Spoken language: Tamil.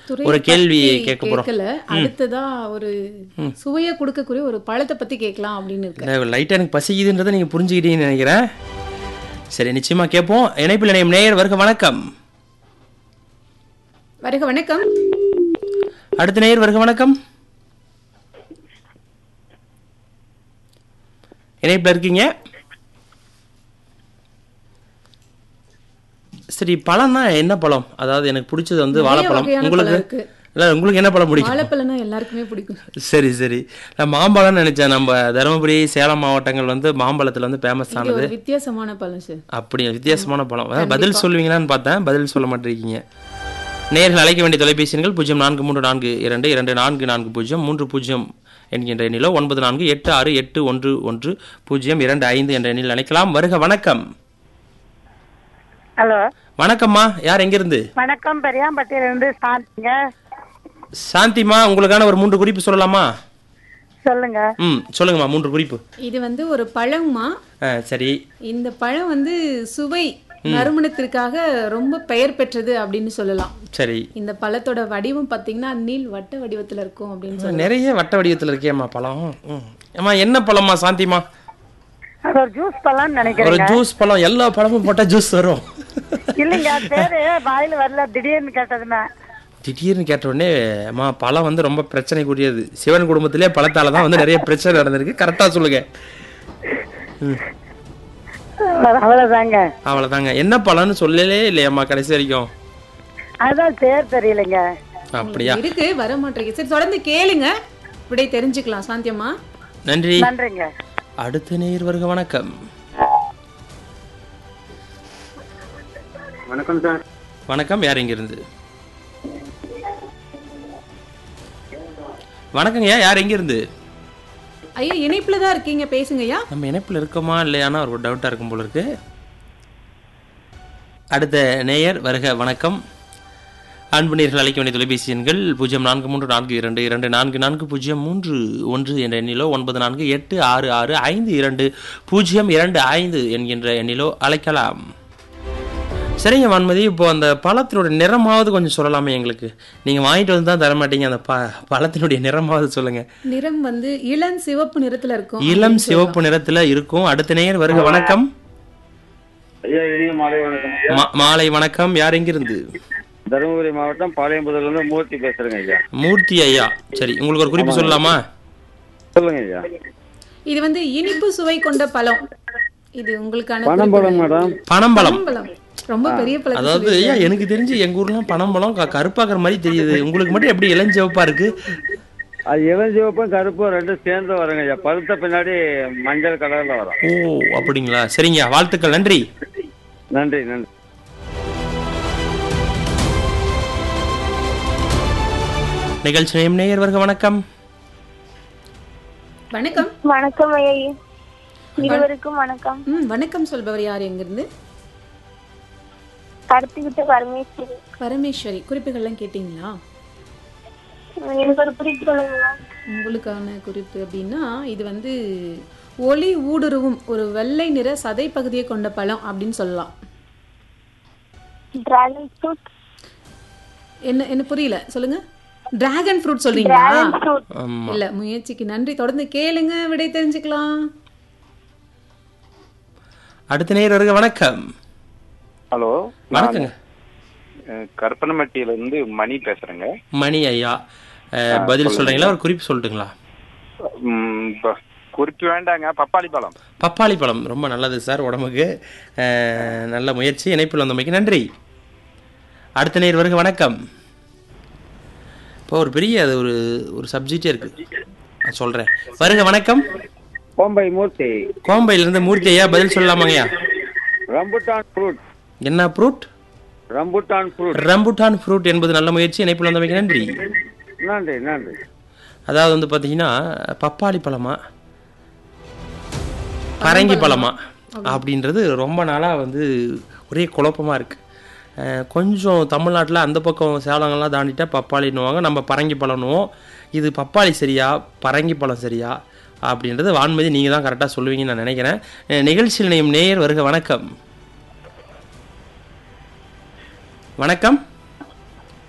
துறையை ஒரு கேள்வி பத்தி கேட்க போறோம் கேட்கல அடுத்ததா ஒரு சுவையை கொடுக்கக்கூடிய ஒரு பழத்தை பத்தி கேட்கலாம் அப்படின்னு இருக்கு லைட்டாக எனக்கு பசிக்குதுன்றதை நீங்கள் புரிஞ்சுக்கிட்டீங்கன்னு நினைக்கிறேன் சரி நிச்சயமா கேட்போம் இணைப்பில் இணையம் நேயர் வருக வணக்கம் வருக வணக்கம் அடுத்த நேயர் வருக வணக்கம் இணைப்பில் இருக்கீங்க சரி பழம்னா என்ன பழம் அதாவது எனக்கு பிடிச்சது வந்து நிறைய வாழைப்பழம் வகையான உங்களுக்கு பழம் இருக்கு. இல்லை உங்களுக்கு என்ன பழம் பிடிக்கும் வாழைப்பழம்னா எல்லாருக்குமே பிடிக்கும் சரி சரி நான் மாம்பழம்னு நினைச்சேன் நம்ம தருமபுரி சேலம் மாவட்டங்கள் வந்து மாம்பழத்துல வந்து ஃபேமஸ் இது ஆனது ஒரு வித்தியாசமான பழம் சார் அப்படி வித்தியாசமான பழம் அதான் பதில் சொல்லுவீங்களான்னு பார்த்தேன் பதில் சொல்ல மாட்டேங்கிறீங்க நேரில் அழைக்க வேண்டிய தொலைபேசி எண்கள் பூஜ்ஜியம் நான்கு மூன்று நான்கு இரண்டு இரண்டு நான்கு நான்கு பூஜ்ஜியம் மூன்று பூஜ்ஜியம் என்கின்ற எண்ணிலோ ஒன்பது நான்கு எட்டு ஆறு எட்டு ஒன்று ஒன்று பூஜ்ஜியம் இரண்டு ஐந்து என்ற எண்ணில் அழைக்கலாம் வருக வணக்கம் ஹலோ வணக்கம்மா யார் எங்கிருந்து வணக்கம் பெரியாம்பட்டியில இருந்து சாந்திங்க சாந்திமா உங்களுக்கான ஒரு மூன்று குறிப்பு சொல்லலாமா சொல்லுங்க ம் சொல்லுங்கம்மா மூன்று குறிப்பு இது வந்து ஒரு பழம்மா ஆ சரி இந்த பழம் வந்து சுவை நறுமணத்திற்காக ரொம்ப பெயர் பெற்றது அப்படின்னு சொல்லலாம் சரி இந்த பழத்தோட வடிவம் பாத்தீங்கன்னா நீள் வட்ட வடிவத்துல இருக்கும் அப்படின்னு சொல்லலாம் நிறைய வட்ட வடிவத்தில் இருக்கேம்மா பழம் ம். அம்மா என்ன பழம்மா சாந்திமா அது ஒரு ஜூஸ் பழம்னு ஒரு நினைக்கிறேங்க ஜூஸ் பழம் எல்லா பழமும் போட்டா ஜூஸ் வரும் இல்லைங்க அது பேரு வாயில வரல திடீர்னு கேட்டதுன்னா திடீர்னு கேட்ட உடனே அம்மா பழம் வந்து ரொம்ப பிரச்சனைக்குரியது சிவன் குடும்பத்திலே பழத்தால தான் வந்து நிறைய பிரச்சனை நடந்திருக்கு கரெக்டா சொல்லுங்க அவ்வளவுதாங்க அவ்வளவுதாங்க என்ன பழம்னு சொல்லலே இல்லையம்மா கடைசி வரைக்கும் அதான் பேர் தெரியலைங்க அப்படியா இருக்கு வர மாட்டேங்குது சரி தொடர்ந்து கேளுங்க விடை தெரிஞ்சுக்கலாம் சாந்தியம்மா நன்றி நன்றிங்க அடுத்த நேர் வருக வணக்கம் வணக்கம் சார் வணக்கம் யார் இங்கிருந்து வணக்கங்கய்யா யார் எங்கிருந்து ஐயா இணைப்புல தான் இருக்கீங்க பேசுங்கய்யா நம்ம இணைப்பில் இருக்கோமா இல்லையானா ஒரு டவுட்டாக இருக்கும் போல இருக்கு அடுத்த நேயர் வருக வணக்கம் அன்பு நேர்கள் அழைக்க வேண்டிய தொலைபேசி எண்கள் பூஜ்ஜியம் நான்கு மூன்று நான்கு இரண்டு இரண்டு நான்கு நான்கு பூஜ்ஜியம் மூன்று ஒன்று என்ற எண்ணிலோ ஒன்பது நான்கு எட்டு ஆறு ஆறு ஐந்து இரண்டு பூஜ்ஜியம் இரண்டு ஐந்து என்கின்ற எண்ணிலோ அழைக்கலாம் சரிங்க வான்மதி இப்போ அந்த பழத்தினுடைய நிறமாவது கொஞ்சம் சொல்லலாமே எங்களுக்கு நீங்கள் வாங்கிட்டு வந்து தான் தர மாட்டீங்க அந்த ப பழத்தினுடைய நிறமாவது சொல்லுங்க நிறம் வந்து இளம் சிவப்பு நிறத்துல இருக்கும் இளம் சிவப்பு நிறத்துல இருக்கும் அடுத்த நேயர் வருக வணக்கம் ஐயா இனிய மாலை வணக்கம் ஐயா மா- மாலை வணக்கம் யார் எங்கிருந்து தருமபுரி மாவட்டம் பாளையம்புதூர்ல இருந்து மூர்த்தி பேசுறேங்க ஐயா மூர்த்தி ஐயா சரி உங்களுக்கு ஒரு குறிப்பு சொல்லலாமா சொல்லுங்க ஐயா இது வந்து இனிப்பு சுவை கொண்ட பழம் இது உங்களுக்கான பனம்பழம் மேடம் பனம்பழம் பழம் ரொம்ப பெரிய பழம் அதாவது ஐயா எனக்கு தெரிஞ்சு எங்க ஊர்லாம் பனம்பழம் க- கருப்பாக்குற மாதிரி தெரியுது உங்களுக்கு மட்டும் எப்படி இளஞ்சிவப்பா இருக்கு அது இளஞ்சிவப்பும் கருப்பும் ரெண்டும் சேர்ந்து வருங்க ஐயா பழுத்த பின்னாடி மஞ்சள் கலர்ல வரும் ஓ அப்படிங்களா சரிங்க வாழ்த்துக்கள் நன்றி நன்றி நன்றி நிகழ்ச்சி நேயம் நேயர் வருக வணக்கம் வணக்கம் வணக்கம் ஐயா இருவருக்கும் வணக்கம் ம் வணக்கம் சொல்பவர் யார் எங்கிருந்து கடத்திக்கிட்ட பரமேஸ்வரி பரமேஸ்வரி குறிப்புகள்லாம் கேட்டிங்களா எனக்கு ஒரு குறிப்பு சொல்லுங்களா உங்களுக்கான குறிப்பு அப்படின்னா இது வந்து ஒளி ஊடுருவும் ஒரு வெள்ளை நிற சதை பகுதியை கொண்ட பழம் அப்படின்னு சொல்லலாம் டிராகன் ஃப்ரூட் என்ன என்ன புரியல சொல்லுங்க டிராகன் ஃப்ரூட் சொல்றீங்களா ஃப்ரூட் ஆமா இல்ல முயற்சிக்கு நன்றி தொடர்ந்து கேளுங்க விடை தெரிஞ்சுக்கலாம் அடுத்த நேயர் வருக வணக்கம் ஹலோ வணக்கங்க அஹ், கருப்பனமட்டியில இருந்து மணி பேசுறேங்க மணி ஐயா அஹ், பதில் சொல்றீங்களா ஒரு குறிப்பு சொல்லட்டுங்களா ம், ப- குறிப்பு வேண்டாங்க பப்பாளி பழம் பப்பாளி பழம் ரொம்ப நல்லது சார் உடம்புக்கு அஹ், நல்ல முயற்சி இணைப்பில் வந்தமைக்கு நன்றி அடுத்த நேர் வருக வணக்கம் இப்போ ஒரு பெரிய அது ஒரு ஒரு சப்ஜெக்டே இருக்கு நான் சொல்றேன் வருக வணக்கம் கோம்பை மூர்த்தி கோம்பையிலிருந்து மூர்த்தி ஐயா பதில் சொல்லலாமாங்கய்யா ரம்புட்டான் ஃப்ரூட் என்ன fruit rambutan fruit rambutan fruit என்பது நல்ல முயற்சி இணைப்பில் வந்தமைக்கு நன்றி நன்றி நன்றி அதாவது வந்து பார்த்தீங்கன்னா பப்பாளி பழமா பரங்கி பழமா அப்படின்றது ரொம்ப நாளாக வந்து ஒரே குழப்பமாக இருக்குது கொஞ்சம் தமிழ்நாட்டில் அந்த பக்கம் சேலங்கள்லாம் தாண்டிட்டா பப்பாளின்னுவாங்க நம்ம பரங்கி பழம்னுவோம் இது பப்பாளி சரியா பரங்கி பழம் சரியா அப்படின்றது வான்மதி நீங்கள் தான் கரெக்டாக சொல்லுவீங்கன்னு நான் நினைக்கிறேன் அஹ், நிகழ்ச்சியில் நேயம் நேயர் வருக வணக்கம் வணக்கம்